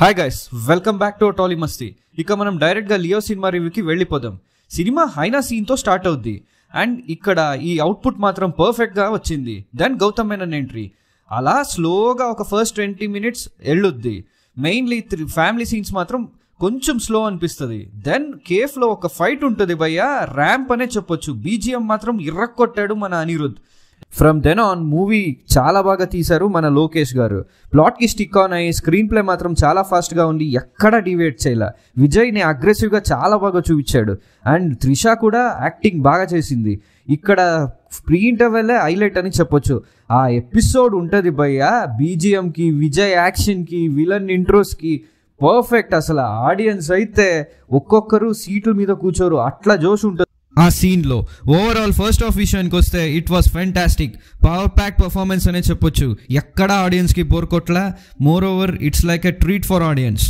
hi guys welcome back to Tolly Masti ఇక మనం డైరెక్ట్గా లియో సినిమా రివ్యూకి వెళ్ళిపోదాం సినిమా హైనా సీన్తో స్టార్ట్ అవుద్ది అండ్ ఇక్కడ ఈ అవుట్పుట్ మాత్రం పర్ఫెక్ట్గా వచ్చింది దెన్ గౌతమ్ మేనన్ ఎంట్రీ అలా స్లోగా ఒక ఫస్ట్ ట్వంటీ మినిట్స్ వెళ్ళొద్ది మెయిన్లీ త్రీ ఫ్యామిలీ సీన్స్ మాత్రం కొంచెం స్లో అనిపిస్తుంది దెన్ కేఫ్లో ఒక ఫైట్ ఉంటుంది భయ్య ర్యాంప్ అనే చెప్పొచ్చు బీజిఎం మాత్రం ఇర్రక్కొట్టాడు మన Anirudh from then on movie చాలా బాగా తీశారు మన లోకేష్ గారు ప్లాట్కి స్టిక్ ఆన్ అయ్యి స్క్రీన్ ప్లే మాత్రం చాలా ఫాస్ట్గా ఉంది ఎక్కడ డివేట్ చేయాల విజయ్ని అగ్రెసివ్గా చాలా బాగా చూపించాడు అండ్ త్రిష కూడా యాక్టింగ్ బాగా చేసింది ఇక్కడ ప్రీ ఇంటర్వెల్ హైలైట్ అని చెప్పొచ్చు ఆ ఎపిసోడ్ ఉంటుంది భయ్య బీజిఎంకి విజయ్ యాక్షన్కి విలన్ ఇంట్రోస్కి పర్ఫెక్ట్ అసలు ఆడియన్స్ అయితే ఒక్కొక్కరు సీట్ల మీద కూర్చోరు అట్లా జోష్ ఉంటుంది ఆ సీన్లో ఓవరాల్ ఫస్ట్ ఆఫ్ విషయానికి వస్తే it was fantastic power pack performance అనే చెప్పొచ్చు ఎక్కడ ఆడియన్స్కి బోర్ కొట్ల moreover it's like a treat for audience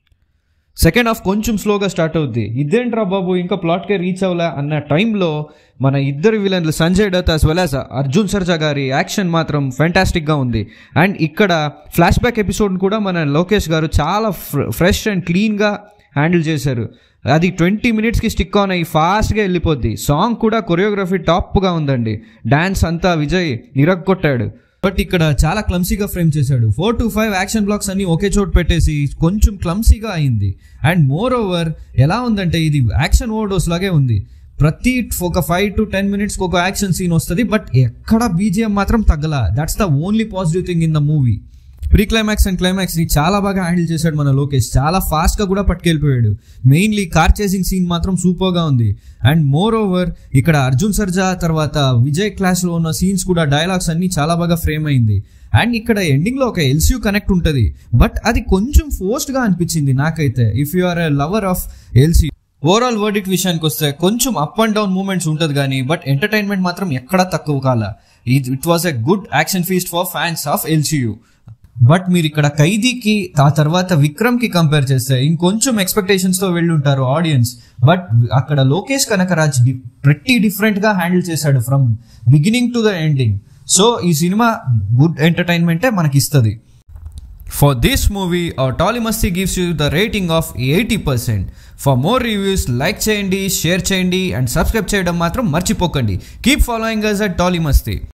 second half కొంచెం స్లోగా స్టార్ట్ అవుద్ది ఇదేంట్రా బాబు ఇంకా ప్లాట్కే రీచ్ అవ్వలే అన్న టైంలో మన ఇద్దరు విలన్లు Sanjay Dutt as well as Arjun Sarja గారి యాక్షన్ మాత్రం ఫెంటాస్టిక్గా ఉంది అండ్ ఇక్కడ ఫ్లాష్ బ్యాక్ ఎపిసోడ్ కూడా మన లోకేష్ గారు చాలా ఫ్రెష్ అండ్ క్లీన్గా హ్యాండిల్ చేశారు అది ట్వంటీ మినిట్స్కి స్టిక్ ఆన్ అయ్యి ఫాస్ట్గా వెళ్ళిపోద్ది సాంగ్ కూడా కొరియోగ్రఫీ టాప్గా ఉందండి డ్యాన్స్ అంతా విజయ్ నిరగొట్టాడు బట్ ఇక్కడ చాలా క్లమ్సీగా ఫ్రేమ్ చేశాడు four to five action blocks అన్ని ఒకే చోటు పెట్టేసి కొంచెం క్లమ్సీగా అయింది అండ్ మోర్ ఓవర్ ఎలా ఉందంటే ఇది యాక్షన్ ఓవర్డోస్ లాగే ఉంది ప్రతి ఒక ఫైవ్ టు టెన్ మినిట్స్కి ఒక యాక్షన్ సీన్ వస్తుంది బట్ ఎక్కడ బీజిఎం మాత్రం తగ్గల that's the only positive thing in the movie pre climax and climax ని చాలా బాగా హ్యాండిల్ చేశాడు మన లోకేష్ చాలా ఫాస్ట్ గా కూడా పట్టుకెళ్ళిపోయాడు మెయిన్లీ కార్ చేసింగ్ సీన్ మాత్రం సూపర్ గా ఉంది అండ్ మోర్ ఓవర్ ఇక్కడ అర్జున్ సర్జా తర్వాత విజయ్ క్లాస్ లో ఉన్న సీన్స్ కూడా డైలాగ్స్ అన్ని చాలా బాగా ఫ్రేమ్ అయింది అండ్ ఇక్కడ ఎండింగ్ లో ఒక ఎల్సీయూ కనెక్ట్ ఉంటుంది బట్ అది కొంచెం ఫోర్స్డ్ గా అనిపించింది నాకైతే if you are a lover of LC overall verdict విషయానికి వస్తే కొంచెం అప్ అండ్ డౌన్ మూమెంట్స్ ఉంటుంది కానీ బట్ ఎంటర్టైన్మెంట్ మాత్రం ఎక్కడా తక్కువ కాల it was a good action feast for fans of LCU but మీరు ఇక్కడ ఖైదీకి ఆ తర్వాత విక్రమ్ కి కంపేర్ చేస్తే ఇంకొంచెం ఎక్స్పెక్టేషన్స్ తో వెళ్ళి ఉంటారు ఆడియన్స్ బట్ అక్కడ లోకేష్ కనకరాజ్ ప్రతి డిఫరెంట్ గా హ్యాండిల్ చేశాడు from beginning to the ending so ఈ సినిమా గుడ్ ఎంటర్టైన్మెంటే మనకి ఇస్తుంది for this movie our Tolly Masti gives you the rating of eighty percent for more reviews like చేయండి షేర్ చేయండి అండ్ సబ్స్క్రైబ్ చేయడం మాత్రం మర్చిపోకండి keep following us at Tolly మస్తీ